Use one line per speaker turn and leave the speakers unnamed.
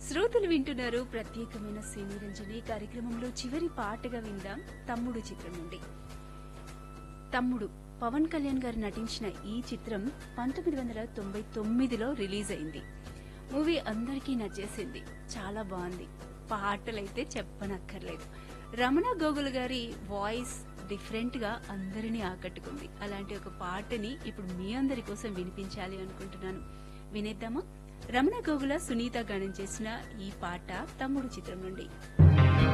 శ్రోతలు వింటున్నారు ప్రత్యేకమైన సినీ రంజని కార్యక్రమంలో చివరి పాటగా విందాం తమ్ముడు చిత్రం నుండి తమ్ముడు పవన్ కళ్యాణ్ గారు నటించిన ఈ చిత్రం పంతొమ్మిది వందల తొంభై తొమ్మిదిలో రిలీజ్ అయింది మూవీ అందరికీ నచ్చేసింది చాలా బాగుంది పాటలైతే చెప్పనక్కర్లేదు రమణ గోగుల్ గారి వాయిస్ డిఫరెంట్ గా అందరినీ ఆకట్టుకుంది అలాంటి ఒక పాటని ఇప్పుడు మీ అందరి కోసం వినిపించాలి అనుకుంటున్నాను వినేద్దామా రమణ గోగుల సునీత గానం చేసిన ఈ పాట తమ్ముడు చిత్రం నుండి